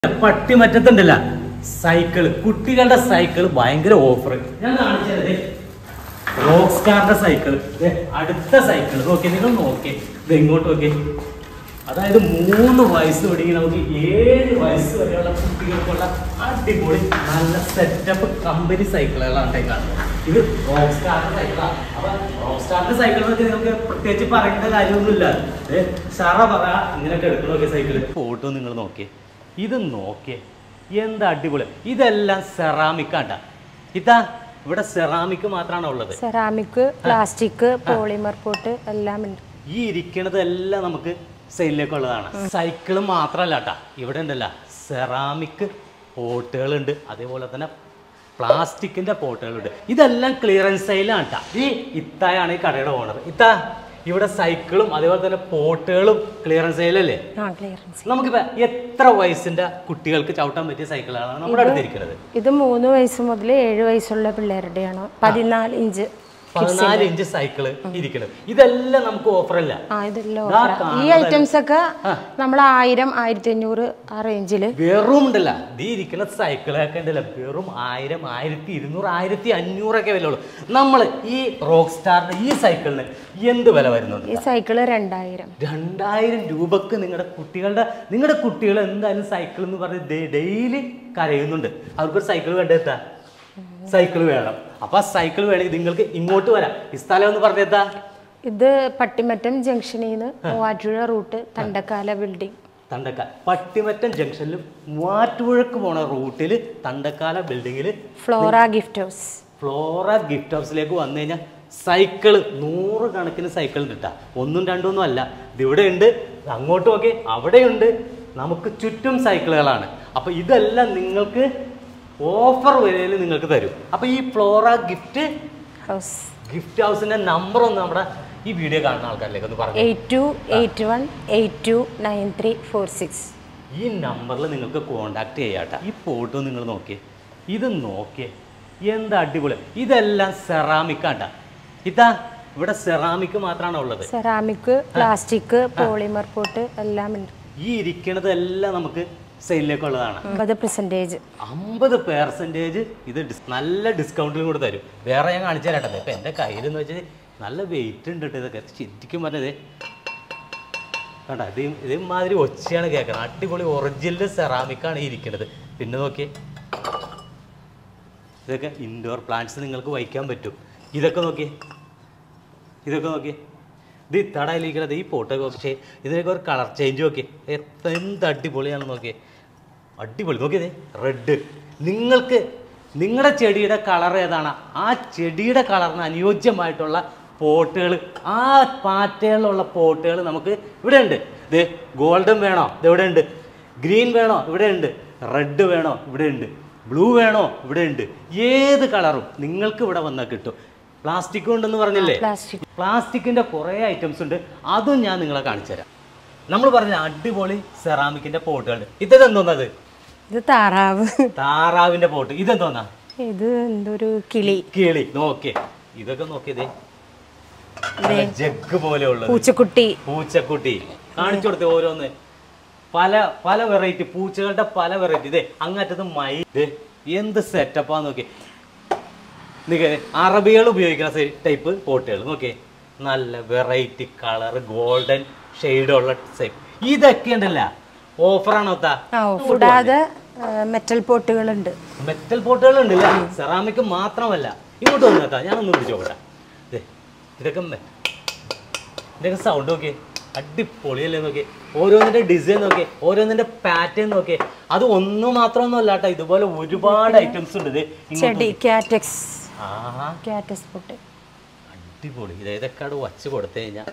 പട്ടിമറ്റത്തുണ്ടല്ല cycle കുട്ടികളുടെ cycle ഭയങ്കര offer ഞാൻ കാണിച്ചത് റോക്ക് സ്റ്റാറിന്റെ സൈക്കിള് അടുത്ത സൈക്കിൾ നോക്കി നിങ്ങൾ നോക്കി ഇത് ഇങ്ങോട്ട് നോക്കി അതായത് മൂന്ന് വയസ്സ് തുടങ്ങി നമുക്ക് ഏഴ് വയസ്സ് വരെയുള്ള കുട്ടികൾക്കുള്ള അടിപൊളി നല്ല സെറ്റപ്പ് കമ്പനി സൈക്കിളുകളാണ് ഈ കാണുന്നത് ഇത് റോക്ക് സ്റ്റാറിന്റെ സൈക്കിളാണ് അപ്പൊ റോക്ക് സ്റ്റാറിന്റെ സൈക്കിൾ എന്നൊക്കെ നിങ്ങൾക്ക് പ്രത്യേകിച്ച് പറയേണ്ട കാര്യമൊന്നുമില്ല ഏ, ഷറ പറ ഇങ്ങനെയൊക്കെ എടുക്കണമൊക്കെ സൈക്കിള് ഫോട്ടോ നിങ്ങൾ നോക്കിയേ ഇത് നോക്കിയേ എന്താ അടിപൊളി ഇതെല്ലാം സെറാമിക്കാട്ടാ ഇതാ ഇവിടെ സെറാമിക് മാത്രമാണ് ഉള്ളത് സെറാമിക് പ്ലാസ്റ്റിക് പോളിമർ പോട്ട് എല്ലാം ഉണ്ട് ഈ ഇരിക്കണതെല്ലാം നമുക്ക് സെയിലിലേക്കുള്ളതാണ് സൈക്കിള് മാത്രമല്ല കേട്ടാ ഇവിടെ ഉണ്ടല്ല സെറാമിക് പോട്ടുകളുണ്ട് അതേപോലെ തന്നെ പ്ലാസ്റ്റിക്കിന്റെ പോട്ടുകളുണ്ട് ഇതെല്ലാം ക്ലിയറൻസ് സെയിലാണ് കേട്ടാ ഈ ഇത്തായാണ് ഈ കടയുടെ ഓണർ ഇത്ത ഇവിടെ സൈക്കിളും അതേപോലെ തന്നെ പോട്ടുകളും ക്ലിയറൻസ് സെയിലല്ലേ ആ ക്ലിയറൻസ് നമുക്കിപ്പോ എത്ര വയസ്സിന്റെ കുട്ടികൾക്ക് ചവിട്ടാൻ പറ്റിയ സൈക്കിളാണ് നമ്മുടെ അടുത്തിരിക്കുന്നത് ഇത് മൂന്ന് വയസ്സ് മുതൽ ഏഴ് വയസ്സുള്ള പിള്ളേരുടെയാണ് പതിനാല് ഇഞ്ച് പതിനാല് ഇഞ്ച് സൈക്കിള് ഇരിക്കുന്നത് ഇതെല്ലാം നമുക്ക് ഓഫറല്ല ആ ഇതെല്ലാം ദാ offer ആ. ഈ ഐറ്റംസ് ഒക്കെ നമ്മൾ ആയിരം ആയിരത്തി അഞ്ഞൂറ് ആ റേഞ്ചിൽ വെറും ഉണ്ടല്ല ദീ ഇരിക്കുന്ന സൈക്കിളൊക്കെ ഉണ്ടല്ലോ വെറും ആയിരം ആയിരത്തി ഇരുന്നൂറ് ആയിരത്തി അഞ്ഞൂറൊക്കെ വില ഉള്ളൂ നമ്മൾ ഈ റോക്ക് സ്റ്റാറിന്റെ ഈ സൈക്കിളിന് എന്ത് വില വരുന്നുണ്ട് ഈ സൈക്കിള് രണ്ടായിരം രണ്ടായിരം രൂപക്ക് നിങ്ങളുടെ കുട്ടികളുടെ നിങ്ങളുടെ കുട്ടികൾ എന്തായാലും സൈക്കിൾ എന്ന് പറഞ്ഞ് ഡെയിലി കരയുന്നുണ്ട് അവർക്കൊരു സൈക്കിൾ വേണ്ടെത്താ സൈക്കിൾ വേണം അപ്പൊ ആ സൈക്കിൾ വേണമെങ്കിൽ നിങ്ങൾക്ക് ഇങ്ങോട്ട് വരാം ഈ സ്ഥലം ഒന്ന് പറഞ്ഞെത്താ ഇത് പട്ടിമറ്റം ജംഗ്ഷനിൽ നിന്ന് മൂവാറ്റുപുഴ റൂട്ട് തണ്ടക്കാല ബിൽഡിംഗ് തണ്ടക്കാല പട്ടിമറ്റം ജംഗ്ഷനിൽ മൂവാറ്റുപുഴക്ക് പോണ റൂട്ടിൽ തണ്ടക്കാല ബിൽഡിങ്ങിൽ flora gift house flora gift ഹൗസിലേക്ക് വന്നു കഴിഞ്ഞാൽ സൈക്കിള് നൂറ് കണക്കിന് സൈക്കിൾ ഉണ്ട് കേട്ടോ ഒന്നും രണ്ടൊന്നും അല്ല ഇതിവിടെ ഉണ്ട് അങ്ങോട്ട് നോക്കി അവിടെയുണ്ട് നമുക്ക് ചുറ്റും സൈക്കിളുകളാണ് അപ്പൊ ഇതെല്ലാം നിങ്ങൾക്ക് ഓഫർ വിലയിൽ നിങ്ങൾക്ക് തരും അപ്പൊ ഈ ഫ്ലോറ ഗിഫ്റ്റ് ഹൗസ് ഗിഫ്റ്റ് ഹൗസിന്റെ നമ്പർ ഒന്ന് നമ്മുടെ ഈ വീഡിയോ കാണുന്ന ആൾക്കാരിലേക്ക് ഒന്ന് പറഞ്ഞു eight two eight one eight two nine three four six ഈ നമ്പറിൽ നിങ്ങൾക്ക് കോണ്ടാക്ട് ചെയ്യാട്ടോ ഈ ഫോട്ടോ നിങ്ങൾ നോക്കിയേ ഇത് നോക്കിയേ എന്താ അടിപൊളി ഇതെല്ലാം സെറാമിക്കാട്ടാ ഇതാ ഇവിടെ സെറാമിക് മാത്രമാണ് ഉള്ളത് സെറാമിക് പ്ലാസ്റ്റിക് പോളിമർ പോട്ട് എല്ലാം ഉണ്ട് ഈ ഇരിക്കണതെല്ലാം നമുക്ക് സെയിലിലേക്കുള്ളതാണ് അമ്പത് പെർസെൻറ്റേജ് അമ്പത് പെർസെൻറ്റേജ് ഇത് ഡിസ്- നല്ല ഡിസ്കൗണ്ടിലും കൂടെ തരും വേറെ ഞാൻ കാണിച്ചു തരാട്ടെ ഇപ്പം എൻ്റെ കയ്യിലെന്ന് വെച്ചാൽ നല്ല വെയിറ്റ് ഉണ്ട് കേട്ടോ ഇതൊക്കെ ശരിക്കും പറഞ്ഞത് കണ്ട ഇത് ഇതേമാതിരി ഒച്ചയാണ് കേൾക്കുന്നത് അടിപൊളി ഒറിജിനൽ സെറാമിക്കാണ് ഈ ഇരിക്കുന്നത് പിന്നെ നോക്കിയേ ഇതൊക്കെ ഇൻഡോർ പ്ലാന്റ്സ് നിങ്ങൾക്ക് വയ്ക്കാൻ പറ്റും ഇതൊക്കെ നോക്കിയേ ഇതൊക്കെ നോക്കിയേ ഇത് ഇത്തടയിലിരിക്കുന്നത് ഈ പോട്ടൊക്കെ പക്ഷേ ഇതിനൊക്കെ ഒരു കളർ ചേഞ്ച് നോക്കിയേ എത്ര എന്ത് അടിപൊളിയാണ് നോക്കിയേ അടിപൊളി നോക്കിയതേ റെഡ് നിങ്ങൾക്ക് നിങ്ങളുടെ ചെടിയുടെ കളർ ഏതാണ് ആ ചെടിയുടെ കളറിന് അനുയോജ്യമായിട്ടുള്ള പോട്ടുകൾ ആ പാറ്റേണിലുള്ള പോട്ടുകൾ നമുക്ക് ഇവിടെ ഉണ്ട് ഇത് ഗോൾഡൻ വേണോ ഇത് ഇവിടെ ഉണ്ട് ഗ്രീൻ വേണോ ഇവിടെ ഉണ്ട് റെഡ് വേണോ ഇവിടെ ഉണ്ട് ബ്ലൂ വേണോ ഇവിടെ ഉണ്ട് ഏത് കളറും നിങ്ങൾക്ക് ഇവിടെ വന്നാൽ കിട്ടും പ്ലാസ്റ്റിക് ഉണ്ടെന്ന് പറഞ്ഞില്ലേ പ്ലാസ്റ്റിക് പ്ലാസ്റ്റിക്കിന്റെ കുറേ ഐറ്റംസ് ഉണ്ട് അതും ഞാൻ നിങ്ങളെ കാണിച്ചു തരാം നമ്മൾ പറഞ്ഞ അടിപൊളി സെറാമിക്കിന്റെ പോട്ടുകൾ ഇതെന്തോന്നത് ഇത് താറാവ് താറാവിന്റെ പോട്ട് ഇതെന്തോന്നാ ഇത് എന്തൊരു കിളി കിളി നോക്കിയേ ഇതൊക്കെ നോക്കിയതേ ജഗ് പോലെ ഉള്ളത് പൂച്ചക്കുട്ടി പൂച്ചക്കുട്ടി കാണിച്ചു കൊടുത്തേ ഓരോന്ന് പല പല വെറൈറ്റി പൂച്ചകളുടെ പല വെറൈറ്റി ഇതേ അങ്ങറ്റത്ത് മൈ ദേ, എന്ത് സെറ്റപ്പാ നോക്കി നിൽക്കേ അറബികൾ ഉപയോഗിക്കുന്ന ടൈപ്പ് പോട്ടുകൾ നോക്കിയേ നല്ല വെറൈറ്റി കളർ ഗോൾഡൻ ഉള്ള സൈപ്പ് ഇതൊക്കെ ഉണ്ടല്ല ഓഫറാണോ താ ആ കൂടാതെ മെറ്റൽ പോട്ടുകളുണ്ട് മെറ്റൽ പോട്ടുകൾ ഉണ്ടല്ലേ സെറാമിക് മാത്രമല്ല ഇങ്ങോട്ട് വന്നേക്കാ ഞാനൊന്ന് പിടിച്ചു നോക്കട്ടെ ദേ, ഇതൊക്കെ മെ- ഇതൊക്കെ സൗണ്ട് നോക്കിയേ അടിപൊളിയല്ലേ നോക്കിയേ ഓരോന്നിന്റെ ഡിസൈൻ നോക്കിയേ ഓരോന്നിന്റെ പാറ്റേൺ നോക്കിയേ അത് ഒന്ന് മാത്രമൊന്നും അല്ല കേട്ടോ ഇതുപോലെ ഒരുപാട് ഐറ്റംസ് ഉണ്ട് ഇത് ഇങ്ങോട്ട് ചെടി കാറ്റക്സ് ആഹാ കാറ്റക്സ് പോട്ട് അടിപൊളി ഇത് ഇതൊക്കെ അവിടെ വച്ച് കൊടുത്തു കഴിഞ്ഞാൽ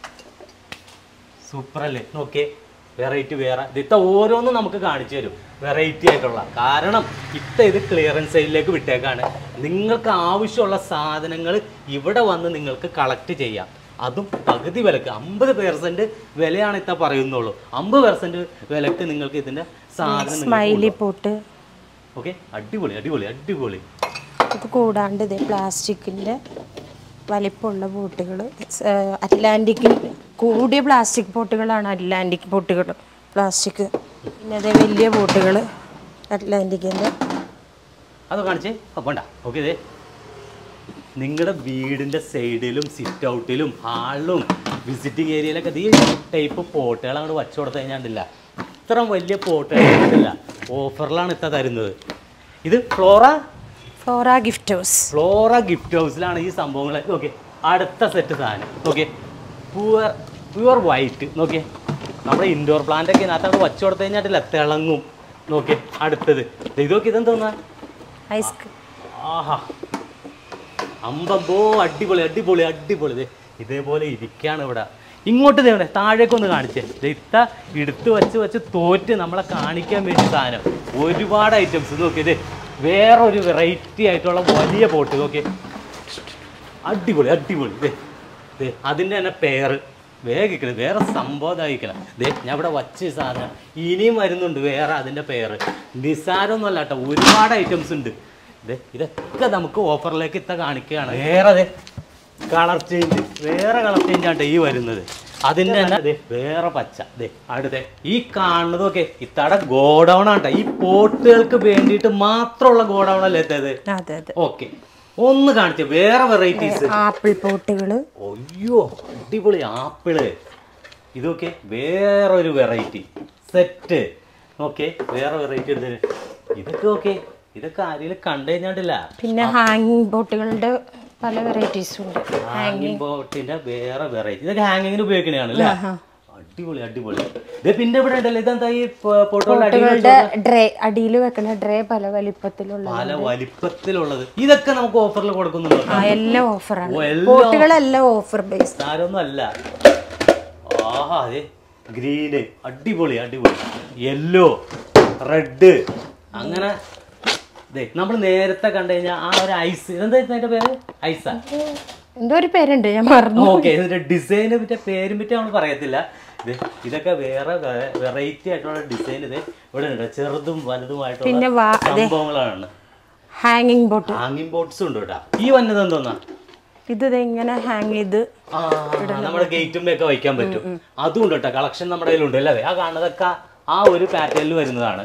സൂപ്പർ അല്ലേ നോക്കിയേ വെറൈറ്റി വേറെ ഇതിത്തെ ഓരോന്നും നമുക്ക് കാണിച്ചു തരും വെറൈറ്റി ആയിട്ടുള്ള കാരണം ഇത്ത ഇത് ക്ലിയറൻസ് സെയിലിലേക്ക് വിട്ടേക്കാണ് നിങ്ങൾക്ക് ആവശ്യമുള്ള സാധനങ്ങൾ ഇവിടെ വന്ന് നിങ്ങൾക്ക് കളക്ട് ചെയ്യാം അതും പകുതി വിലക്ക് അമ്പത് പെർസെന്റ് വിലയാണ് ഇത്ത പറയുന്നുള്ളൂ അമ്പത് പെർസെന്റ് വിലക്ക് നിങ്ങൾക്ക് ഇതിന്റെ സാധനം സ്മൈലി പോട്ട് ഓക്കെ അടിപൊളി അടിപൊളി അടിപൊളി ഇത് കൂടാണ്ട് ഇത് പ്ലാസ്റ്റിക്കിൻ്റെ വലിപ്പമുള്ള ബോട്ടുകൾ അറ്റ്ലാന്റിക്കിൽ കൂടിയ പ്ലാസ്റ്റിക് പോട്ടുകളാണ് അറ്റ്ലാന്റിക് പോട്ടുകൾ പ്ലാസ്റ്റിക് പിന്നെ അതേ വലിയ ബോട്ടുകൾ അറ്റ്ലാന്റിക്കിൻ്റെ അത് കാണിച്ചേ ആ വേണ്ട ഓക്കെ ഇതേ നിങ്ങളുടെ വീടിൻ്റെ സൈഡിലും സിറ്റ് ഔട്ടിലും ഹാളിലും വിസിറ്റിംഗ് ഏരിയയിലൊക്കെ ഈ ടൈപ്പ് പോട്ടുകൾ അങ്ങോട്ട് വച്ചു കൊടുത്തു കഴിഞ്ഞാണ്ടില്ല ഇത്ര വലിയ പോട്ടുകളില്ല ഓഫറിലാണ് ഇത്ത തരുന്നത് ഇത് flora flora gift house flora gift ഹൗസിലാണ് ഈ സംഭവങ്ങൾ ഓക്കെ അടുത്ത സെറ്റ് സാധനം ഓക്കെ പ്യുവർ പ്യുവർ വൈറ്റ് നോക്കിയേ നമ്മുടെ ഇൻഡോർ പ്ലാന്റ് ഒക്കെ ഇതിനകത്ത് വച്ചു കൊടുത്തു കഴിഞ്ഞാട്ടില്ല തിളങ്ങും നോക്കിയേ അടുത്തത് ദേ ഇതൊക്കെ ഇതെന്തോന്നാ ഐസ് ആഹാ അമ്പമ്പോ അടിപൊളി അടിപൊളി അടിപൊളി ദേ ഇതേപോലെ ഇരിക്കാണ് ഇവിടെ ഇങ്ങോട്ട് തേവിടെ താഴേക്കൊന്ന് കാണിച്ചേ ദേ ഇത്ത എടുത്ത് വെച്ച് വെച്ച് തോറ്റ് നമ്മളെ കാണിക്കാൻ വേണ്ടി സാധനം ഒരുപാട് ഐറ്റംസ് നോക്കിയതേ വേറെ ഒരു വെറൈറ്റി ആയിട്ടുള്ള വലിയ പോട്ട് നോക്കിയേ അടിപൊളി അടിപൊളി ദേ ദേ അതിൻ്റെ തന്നെ പേര് വേഗിക്കണം വേറെ സംഭവം അയക്കണം ദേ ഞാൻ ഇവിടെ വച്ച ഈ സാധനം ഇനിയും വരുന്നുണ്ട് വേറെ അതിൻ്റെ പേര് നിസാരമൊന്നുമല്ല കേട്ടോ ഒരുപാട് ഐറ്റംസ് ഉണ്ട് ദേ ഇതൊക്കെ നമുക്ക് ഓഫറിലേക്ക് ഇത്ത കാണിക്കുകയാണ് വേറെ ദേ കളർ ചേഞ്ച് വേറെ കളർ ചേഞ്ച് ആണ് ഈ വരുന്നത് അതിൻ്റെ തന്നെ ദേ വേറെ പച്ച ദേ അടുത്ത ഈ കാണുന്നതൊക്കെ ഇത്തടെ ഗോഡൗൺ ആണ് ട്ടോ. ഈ പോട്ടുകൾക്ക് വേണ്ടിയിട്ട് മാത്രമുള്ള ഗോഡൗൺ അല്ലേ എത്തത് അതെ അതെ ഓക്കെ ഒന്ന് കാണിച്ചേ വേറെ വെറൈറ്റീസ് ആപ്പിൾ പോട്ടുകൾ അയ്യോ അടിപൊളി ആപ്പിള് ഇതൊക്കെ വേറൊരു വെറൈറ്റി സെറ്റ് ഓക്കെ വേറെ വെറൈറ്റി എടുത്തത് ഇതൊക്കെ ഓക്കെ ഇതൊക്കെ ആരെങ്കിലും കണ്ടു കഴിഞ്ഞാണ്ടില്ല പിന്നെ ഹാങ്ങിങ് ബോട്ടുകളുടെ പല വെറൈറ്റീസും ഉണ്ട് ഹാങ്ങിങ് ബോട്ടിന്റെ വേറെ വെറൈറ്റി ഇതൊക്കെ ഹാങ്ങിങ്ങിന് ഉപയോഗിക്കണതാണ് അല്ലേ അടിപൊളി അടിപൊളി ഇത് പിന്നെ ഇവിടെ ഉണ്ടല്ലോ ഇതെന്താ ഈ പോട്ടുകളുടെ അടിയിൽ ബോട്ടുകളുടെ ഡ്രേ അടിയിൽ വെക്കുന്ന ഡ്രേ പല വലിപ്പത്തിലുള്ള പല വലിപ്പത്തിലുള്ളത് ഇതൊക്കെ നമുക്ക് ഓഫറിൽ കൊടുക്കുന്നുണ്ടോ ആ എല്ലാം ഓഫറാണ് ഓ, എല്ലാം ബോട്ടുകളെല്ലാം ഓഫർ ബേസ് സാരമൊന്നും അല്ല ആഹാ അതെ ഗ്രീന് അടിപൊളി അടിപൊളി യെല്ലോ റെഡ് അങ്ങനെ ദേ നമ്മൾ നേരത്തെ കണ്ടു കഴിഞ്ഞാൽ ആ ഒരു ഐസ് എന്തായിരുന്നു അതിന്റെ പേര് ഐസാ എന്തോ ഒരു പേരുണ്ട് ഞാൻ മറന്നു ഓക്കെ ഇതിന്റെ ഡിസൈനെ പറ്റിയ പേരും പറ്റി നമ്മൾ പറയത്തില്ല ഇത് ഇതൊക്കെ വേറെ വെറൈറ്റി ആയിട്ടുള്ള ഡിസൈൻ ഇത് ഇവിടെ ഉണ്ട് ചെറുതും വലുതുമായിട്ടുള്ള പിന്നെ വാ അതെ സംഭവങ്ങളാണ് ഹാങ്ങിങ് ബോട്ട് ഹാങ്ങിങ് ബോട്ട്സും ഉണ്ട് കേട്ടാ ഈ വന്നത് എന്തോന്നാ ഇത് ദേ ഇങ്ങനെ ഹാങ് ചെയ്ത് ആ, നമ്മുടെ ഗേറ്റും ഒക്കെ വയ്ക്കാൻ പറ്റും അതും ഉണ്ട് കേട്ടോ കളക്ഷൻ നമ്മുടെ കയ്യിലുണ്ട് അല്ലേ ആ കാണുന്നതൊക്കെ ആ ഒരു പാറ്റേണിൽ വരുന്നതാണ്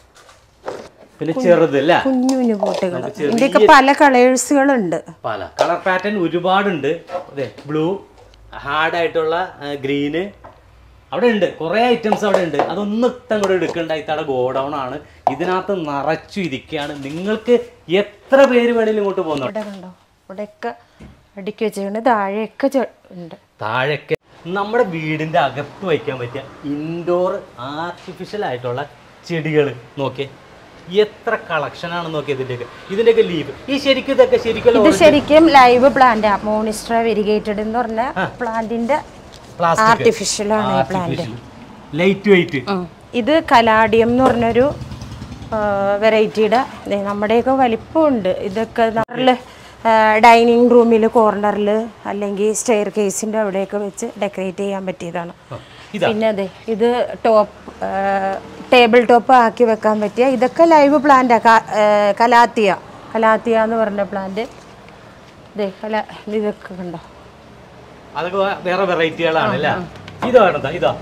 പിന്നെ ചെറുത് അല്ലേ കുഞ്ഞു കുഞ്ഞു ബോട്ടുകൾ ഇതിന്റെയൊക്കെ പല കളേഴ്സുകളുണ്ട് പല കളർ പാറ്റേൺ ഒരുപാടുണ്ട് അതെ ബ്ലൂ ഹാർഡ് ആയിട്ടുള്ള ഗ്രീന് അവിടെ ഉണ്ട് കുറേ ഐറ്റംസ് അവിടെ ഉണ്ട് അതൊന്നും ഇത്തം കൂടെ എടുക്കണ്ട ഇത്തടെ ഗോഡൗൺ ആണ് ഇതിനകത്ത് നിറച്ചു ഇരിക്കുകയാണ് നിങ്ങൾക്ക് എത്ര പേര് വേണേലും ഇങ്ങോട്ട് പോകുന്നു ഇവിടെ കണ്ടോ ഇവിടെയൊക്കെ അടുക്കി വെച്ചിട്ടുണ്ട് താഴെയൊക്കെ ചെ- ഉണ്ട് താഴെയൊക്കെ നമ്മുടെ വീടിന്റെ അകത്ത് വയ്ക്കാൻ പറ്റിയ ഇൻഡോർ ആർട്ടിഫിഷ്യൽ ആയിട്ടുള്ള ചെടികൾ നോക്കിയേ എത്ര കളക്ഷൻ ആണ് നോക്കിയത് ഇതിന്റെയൊക്കെ ഇതിന്റെയൊക്കെ ലീവ് ഈ ശരിക്കും ഇതൊക്കെ ശരിക്കും ഇത് ശരിക്കും ലൈവ് പ്ലാന്റ് മോണിസ്ട്ര വെരിഗേറ്റഡ് എന്ന് പറഞ്ഞ പ്ലാന്റിന്റെ ആർട്ടിഫിഷ്യൽ ആണ് ഈ പ്ലാന്റ് ലൈറ്റ് വെയിറ്റ് ഇത് കലാഡിയം എന്ന് പറഞ്ഞൊരു വെറൈറ്റിയുടെ നമ്മുടെയൊക്കെ വലിപ്പമുണ്ട് ഇതൊക്കെ നമ്മളിൽ ഡൈനിങ് റൂമിൽ കോർണറിൽ അല്ലെങ്കിൽ സ്റ്റെയർ കേസിൻ്റെ അവിടെയൊക്കെ വെച്ച് ഡെക്കറേറ്റ് ചെയ്യാൻ പറ്റിയതാണ് ഇതാ പിന്നെ അതെ ഇത് ടോപ്പ് ടേബിൾ ടോപ്പ് ആക്കി വെക്കാൻ പറ്റിയ ഇതൊക്കെ ലൈവ് പ്ലാന്റാ കലാത്തിയ കലാത്തിയ എന്ന് പറഞ്ഞ പ്ലാന്റ് ഇതേ കല ഇതൊക്കെ കണ്ടോ അതൊക്കെ വേ- വേറെ വെറൈറ്റികളാണ് അല്ലേ ഇതാ വേണതാ ഇതാ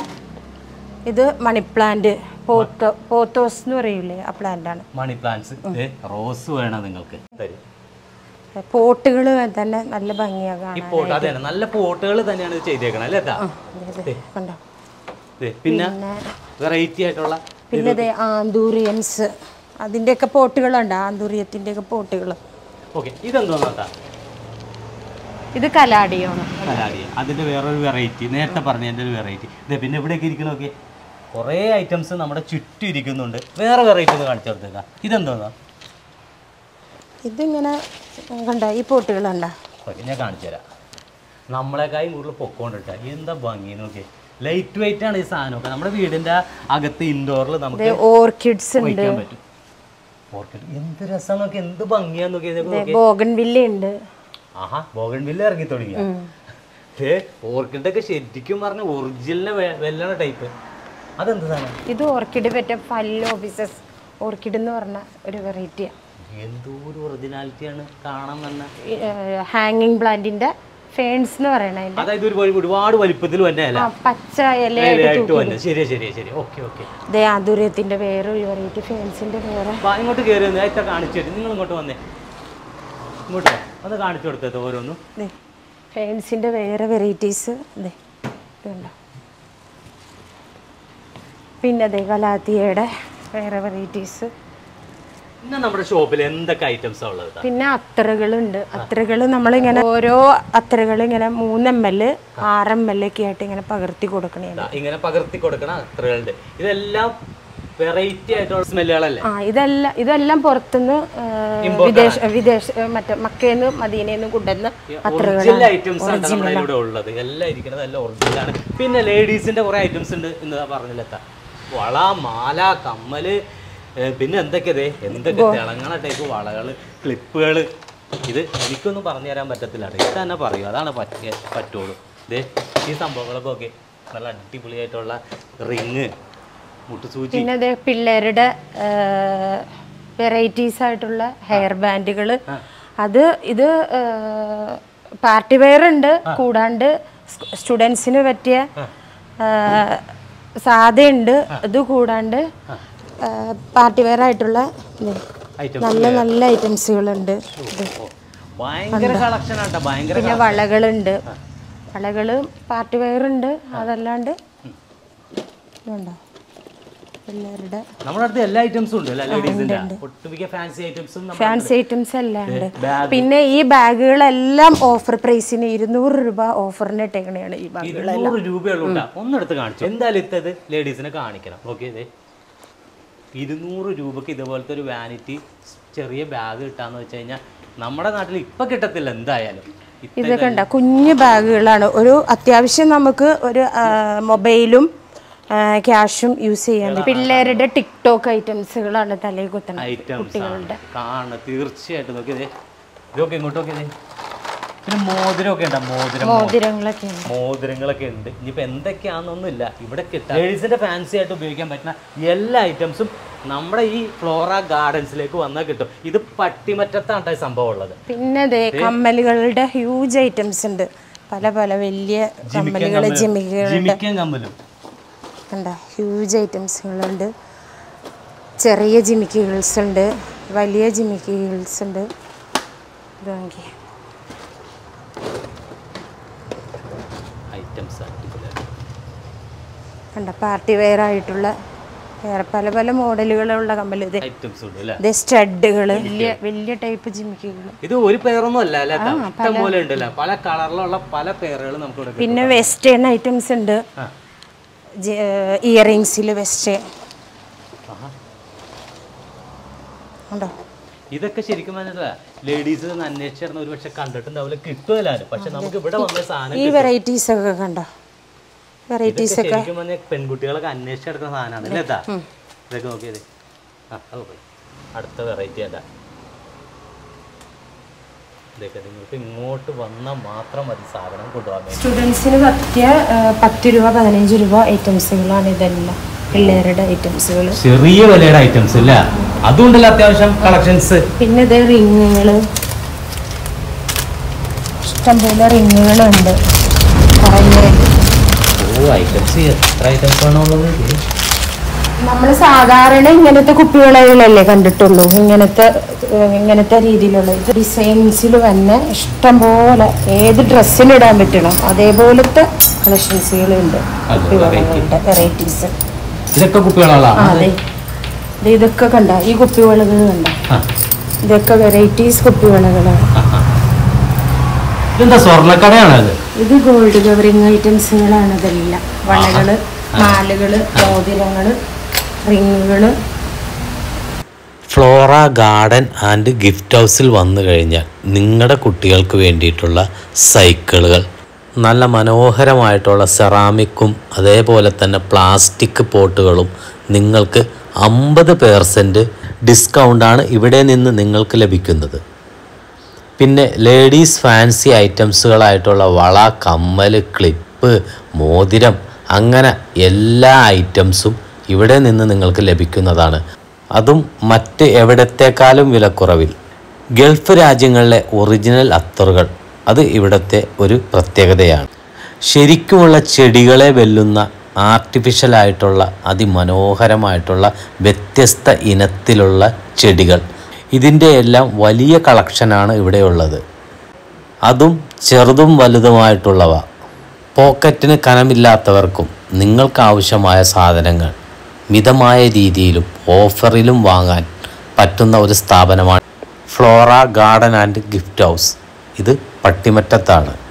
ഇത് മണി പ്ലാന്റ് പോത്തോ പോത്തോസ് എന്ന് പറയൂലേ ആ പ്ലാന്റാണ് മണി പ്ലാന്റ്സ് റോസ് വേണം നിങ്ങൾക്ക് തരും പോട്ടുകൾ തന്നെ നല്ല ഭംഗിയാകാണ് ഈ പോട്ട് അതെ നല്ല പോട്ടുകൾ തന്നെയാണ് ഇത് ചെയ്തേക്കണം അല്ലേ ഇതാ? കണ്ടോ ദേ, പിന്നെ വെറൈറ്റി ആയിട്ടുള്ള പിന്നെ ഇതേ ആന്തൂറിയൻസ് അതിൻ്റെയൊക്കെ പോട്ടുകളുണ്ട് ആന്തൂറിയത്തിൻ്റെയൊക്കെ പോട്ടുകൾ ഓക്കെ ഇതെന്തോന്നാ ഇത് കലാടിയാണ് കലാടിയ അതിന്റെ വേറൊരു വെറൈറ്റി നേരത്തെ പറഞ്ഞ എൻ്റെ ഒരു വെറൈറ്റി ഇതേ പിന്നെ ഇവിടെയൊക്കെ ഇരിക്കണ നോക്കി കുറേ ഐറ്റംസ് നമ്മുടെ ചുറ്റും ഇരിക്കുന്നുണ്ട് വേറെ വെറൈറ്റി ഒന്ന് കാണിച്ചു കൊടുത്തേക്കാം ഇതെന്തോന്നാ ഇതിങ്ങനെ കണ്ട ഈ പോട്ടുകൾ കണ്ട ഓക്കെ ഞാൻ കാണിച്ചു തരാം നമ്മളെക്കായി കൂടുതൽ പൊക്കോണ്ടിട്ട എന്താ ഭംഗി നോക്കി ലൈറ്റ് വെയിറ്റ് ആണ് ഈ സാധനമൊക്കെ നമ്മുടെ വീടിന്റെ അകത്ത് ഇൻഡോറിൽ നമുക്ക് ഓർക്കിഡ്സ് ഉണ്ട് വയ്ക്കാൻ പറ്റും ഓർക്കിഡ് എന്ത് രസം നോക്കി എന്ത് ഭംഗിയാന്ന് നോക്കി ഇതൊക്കെ നോക്കി ബോഗൻ വില്ല ഉണ്ട് ആഹാ ബോഗൻ വില്ല ഇറങ്ങി തുടങ്ങിയ ഏ ഓർക്കിഡ് ഒക്കെ ശരിക്കും പറഞ്ഞ ഒറിജിനലിനെ വെല്ലണ ടൈപ്പ് അതെന്ത് സാധനം ഇത് ഓർക്കിഡ് പറ്റ ഫല്ലോ ഓഫീസസ് ഓർക്കിഡ് എന്ന് പറഞ്ഞ ഒരു വെറൈറ്റിയാണ് എന്തോ ഒരു ഒറിജിനാലിറ്റിയാണ് കാണാൻ തന്നെ ഹാങ്ങിങ് പ്ലാന്റിന്റെ ഫേൺസ് എന്ന് പറയണ അതിന്റെ അതായത് ഒരു വഴി- ഒരുപാട് വലിപ്പത്തിൽ തന്നെ അല്ല ആ, പച്ച ഇലയായിട്ട് ഇലയായിട്ട് വന്നെ ശരിയാ ശരിയാ ശരി ഓക്കെ ഓക്കെ ദേ ആതുര്യത്തിന്റെ വേറെ ഒരു വെറൈറ്റി ഫേൺസിന്റെ വേറെ ഇങ്ങോട്ട് കയറി വന്നേ ഇത്ര കാണിച്ചു തരും നിങ്ങൾ ഇങ്ങോട്ട് വന്നേ ഇങ്ങോട്ട് വാ. ഒന്ന് കാണിച്ചു കൊടുത്തത് ഓരോന്നും ദേ ഫേൺസിന്റെ വേറെ വെറൈറ്റീസ് ദേ ഇതുണ്ടോ പിന്നെ ദേ കലാത്തിയയുടെ വേറെ വെറൈറ്റീസ് ഇന്ന് നമ്മുടെ ഷോപ്പിൽ എന്തൊക്കെ ഐറ്റംസ് ഉള്ളത് ഇതാ? പിന്നെ അത്തറുകളുണ്ട് അത്തറുകൾ നമ്മളിങ്ങനെ ഓരോ അത്തറുകൾ ഇങ്ങനെ മൂന്ന് എം എൽ ആറ് എം എൽ ഒക്കെ ആയിട്ട് ഇങ്ങനെ പകർത്തി കൊടുക്കണേ ഇതാ, ഇങ്ങനെ പകർത്തി കൊടുക്കണ അത്രകളുണ്ട് ഇതെല്ലാം വെറൈറ്റി ആയിട്ടുള്ള സ്മെല്ലുകളല്ലേ ആ ഇതെല്ലാം ഇതെല്ലാം പുറത്തുനിന്ന് ആ, വിദേശ വിദേശ മറ്റേ മക്കേന്ന് മദീനേന്ന് കൊണ്ടുവന്ന് ഒറിജിനൽ ഐറ്റംസ് ആണ് നമ്മുടെ ഇവിടെ ഉള്ളത് എല്ലാം ഇരിക്കുന്നത് എല്ലാം ഒറിജിനൽ ആണ് പിന്നെ ലേഡീസിന്റെ കുറെ ഐറ്റംസ് ഉണ്ട് എന്ന് പറഞ്ഞില്ലെത്ത വള മാല കമ്മല് ഏ, പിന്നെ എന്തൊക്കെ ദേ എന്തൊക്കെ തിളങ്ങണ ടൈപ്പ് വളകള് ക്ലിപ്പുകള് ഇത് എനിക്കൊന്നും പറഞ്ഞു തരാൻ പറ്റത്തില്ല ഇത് തന്നെ പറയൂ അതാണ് പറ്റിയ പറ്റുള്ളൂ ദേ ഈ സംഭവങ്ങളൊക്കെ ഓക്കെ നല്ല അടിപൊളിയായിട്ടുള്ള റിങ് മുട്ടുസൂചി പിന്നെ അതേ പിള്ളേരുടെ വെറൈറ്റീസ് ആയിട്ടുള്ള ഹെയർ ബാൻഡുകൾ അത് ഇത് പാർട്ടി വെയർ ഉണ്ട് കൂടാണ്ട് സ്റ്റുഡൻസിന് പറ്റിയ ആ, സാധയുണ്ട് ഇത് കൂടാണ്ട് പാർട്ടി വെയർ ആയിട്ടുള്ള ഇത്. ഐറ്റം നല്ല നല്ല ഐറ്റംസുകളുണ്ട് ഇത് ഭയങ്കര കളക്ഷൻ ആട്ടോ ഭയങ്കര പിന്നെ വളകളുണ്ട് വളകള് പാർട്ടി വെയർ ഉണ്ട് അതല്ലാണ്ട് ഇതുണ്ടോ പിള്ളേരുടെ നമ്മുടെ അടുത്ത് എല്ലാ ഐറ്റംസും ഉണ്ട് അല്ലേ ലേഡീസിന്റെ ഒട്ടുമിക്ക ഫാൻസി ഐറ്റംസും ഫാൻസി ഐറ്റംസ് എല്ലാം ഉണ്ട് ബാഗ് പിന്നെ ഈ ബാഗുകളെല്ലാം ഓഫർ പ്രൈസിന് ഇരുന്നൂറ് രൂപ ഓഫറിന് ഇട്ടേക്കണെയാണ് ഈ ബാഗ് ഇരുന്നൂറ് രൂപയുള്ളൂ ട്ടാ. ഒന്നെടുത്ത് കാണിച്ചു എന്തായാലും ഇത്തത് ലേഡീസിനെ കാണിക്കണം ഓക്കെ ഇതേ ഇരുന്നൂറ് രൂപക്ക് ഇതുപോലത്തെ ഒരു വാനിറ്റി ചെറിയ ബാഗ് കിട്ടാന്ന് വെച്ച് കഴിഞ്ഞാൽ നമ്മുടെ നാട്ടിൽ ഇപ്പൊ കിട്ടത്തില്ല എന്തായാലും ഇ- ഇതൊക്കെ ഉണ്ടോ കുഞ്ഞു ബാഗുകളാണ് ഒരു അത്യാവശ്യം നമുക്ക് ഒരു ആ, മൊബൈലും ആ, ക്യാഷും യൂസ് ചെയ്യാൻ പറ്റും. പിള്ളേരുടെ ടിക്ടോക്ക് ഐറ്റംസുകളാണ് തലയിൽ കുത്തണത് ഐറ്റംസ് ആണ് കാണുന്നത് തീർച്ചയായിട്ടും നോക്കി ഇതേ ഇതൊക്കെ ഇങ്ങോട്ട് നോക്കിയതേ പിന്നെ മോതിരമൊക്കെ ഉണ്ടോ മോതിരം മോതിരങ്ങളൊക്കെയാണ് മോതിരങ്ങളൊക്കെ ഉണ്ട് ഇനിയിപ്പോൾ എന്തൊക്കെയാണെന്നൊന്നുമില്ല ഇവിടെ കിട്ടാം ലേഡീസിന്റെ ഫാൻസി ആയിട്ട് ഉപയോഗിക്കാൻ പറ്റുന്ന എല്ലാ ഐറ്റംസും നമ്മുടെ ഈ ഫ്ലോറ ഗാർഡൻസിലേക്ക് വന്നാൽ കിട്ടും ഇത് പട്ടിമറ്റത്താണ് ട്ടോ ഈ സംഭവം ഉള്ളത് പിന്നെ ദേ കമ്മലുകളുടെ ഹ്യൂജ് ഐറ്റംസ് ഉണ്ട് പല പല വലിയ കമ്മലുകൾ ജിമിക്കുകൾ ജിമിക്കൻ കമ്മലും കണ്ട ഹ്യൂജ് ഐറ്റംസുകളുണ്ട് ചെറിയ ജിമിക്കുകൾസ് ഉണ്ട് വലിയ ജിമിക്കുകൾസ് ഉണ്ട് ഇത് നോക്കിയേ ഐറ്റംസ് അടിപൊളിയാണ് കണ്ട പാർട്ടി വെയർ ആയിട്ടുള്ള വേറെ പല പല മോഡലുകളുള്ള കമ്മൽ ഇത് ഐറ്റംസ് ഉണ്ട് അല്ലേ ഇത് സ്റ്റഡുകൾ വലിയ വലിയ ടൈപ്പ് ജിമിക്കുകൾ ഇത് ഒരു പേരൊന്നും അല്ല അല്ലേ ട്ടാ? ഇഷ്ടം പോലെ ഉണ്ടല്ലോ പല കളറിലുള്ള പല പേരുകൾ നമുക്ക് ഇവിടെ കിട്ടും. പിന്നെ വെസ്റ്റേൺ ഐറ്റംസ് ഉണ്ട് ആ. ഇയറിങ്സിൽ വെസ്റ്റേൺ ആഹാ. ഉണ്ടോ ഇതൊക്കെ ശരിക്കും പറഞ്ഞാൽ ലേഡീസ് അന്വേഷിച്ചിരുന്ന ഒരു പക്ഷെ കണ്ടിട്ടുണ്ടാവില്ല കിട്ടുമല്ലാരും പക്ഷെ നമുക്ക് ഇവിടെ വന്ന സാധനം ഈ വെറൈറ്റീസ് ഒക്കെ കണ്ടോ വെറൈറ്റീസ് ഇതൊക്കെ ശരിക്കും പറഞ്ഞാൽ പെൺകുട്ടികളൊക്കെ അന്വേഷിച്ചെടുക്കുന്ന സാധനമാണ് അല്ലേ ഇതാ? ഇതൊക്കെ നോക്കിയത് ആ അത് പോയി അടുത്ത വെറൈറ്റി അല്ല ഇതൊക്കെ നിങ്ങൾക്ക് ഇങ്ങോട്ട് വന്നാൽ മാത്രം മതി സാധനം കൊണ്ടുപോകാൻ വേണ്ടി സ്റ്റുഡൻസിന് പറ്റിയ ആ, പത്ത് രൂപ പതിനഞ്ച് രൂപ ഐറ്റംസുകളാണ് ഇതെല്ലാം പിള്ളേരുടെ ഐറ്റംസുകൾ ചെറിയ വിലയുടെ ഐറ്റംസ് ഇല്ല അതുകൊണ്ടല്ലോ അത്യാവശ്യം കളക്ഷൻസ് പിന്നെ ഇത് റിങ്ങുകൾ ഇഷ്ടംപോലെ റിങ്ങുകളുണ്ട് കുറേ ഓ ഐറ്റംസ് എത്ര ഐറ്റംസ് ആണുള്ളത് നമ്മൾ സാധാരണ ഇങ്ങനത്തെ കുപ്പിവളകളല്ലേ കണ്ടിട്ടുള്ളൂ ഇങ്ങനത്തെ ഏഹ്, ഇങ്ങനത്തെ രീതിയിലുള്ള ഇത് ഡിസൈൻസിൽ തന്നെ ഇഷ്ടം പോലെ ഏത് ഡ്രസ്സിനിടാൻ പറ്റണം അതേപോലത്തെ കളക്ഷൻസുകളുണ്ട് അത് കുപ്പിവളകളുടെ വെറൈറ്റീസ് ഇതൊക്കെ കുപ്പികളാ ആ അതെ ഇത് ഇതൊക്കെ കണ്ട ഈ കുപ്പിവളകൾ കണ്ട ഇതൊക്കെ വെറൈറ്റീസ് കുപ്പിവളകളാണ് ഇതെന്താ സ്വർണ്ണക്കടയാണോ അത് ഇത് ഗോൾഡ് കവറിങ് ഐറ്റംസുകളാണ് ഇതെല്ലാം വളകള് മാലകള് മോതിരങ്ങള് റിങ്ങുകള് ഫ്ലോറ ഗാർഡൻ ആൻഡ് ഗിഫ്റ്റ് ഹൗസിൽ വന്നു കഴിഞ്ഞാൽ നിങ്ങളുടെ കുട്ടികൾക്ക് വേണ്ടിയിട്ടുള്ള സൈക്കിളുകൾ നല്ല മനോഹരമായിട്ടുള്ള സെറാമിക്കും അതേപോലെ തന്നെ പ്ലാസ്റ്റിക് പോട്ടുകളും നിങ്ങൾക്ക് അമ്പത് പേർസെൻറ്റ് ഡിസ്കൗണ്ടാണ് ഇവിടെ നിന്ന് നിങ്ങൾക്ക് ലഭിക്കുന്നത് പിന്നെ ലേഡീസ് ഫാൻസി ഐറ്റംസുകളായിട്ടുള്ള വള കമ്മൽ ക്ലിപ്പ് മോതിരം അങ്ങനെ എല്ലാ ഐറ്റംസും ഇവിടെ നിന്ന് നിങ്ങൾക്ക് ലഭിക്കുന്നതാണ് അതും മറ്റ് എവിടത്തേക്കാളും വിലക്കുറവിൽ ഗൾഫ് രാജ്യങ്ങളിലെ ഒറിജിനൽ അത്തറുകൾ അത് ഇവിടുത്തെ ഒരു പ്രത്യേകതയാണ് ശരിക്കുമുള്ള ചെടികളെ വെല്ലുന്ന ആർട്ടിഫിഷ്യലായിട്ടുള്ള അതിമനോഹരമായിട്ടുള്ള വ്യത്യസ്ത ഇനത്തിലുള്ള ചെടികൾ ഇതിൻ്റെ എല്ലാം വലിയ കളക്ഷനാണ് ഇവിടെയുള്ളത് അതും ചെറുതും വലുതുമായിട്ടുള്ളവ പോക്കറ്റിന് കനമില്ലാത്തവർക്കും നിങ്ങൾക്ക് ആവശ്യമായ സാധനങ്ങൾ മിതമായ രീതിയിലും ഓഫറിലും വാങ്ങാൻ പറ്റുന്ന ഒരു സ്ഥാപനമാണ് flora garden and gift house ഇത് പട്ടിമറ്റത്താണ്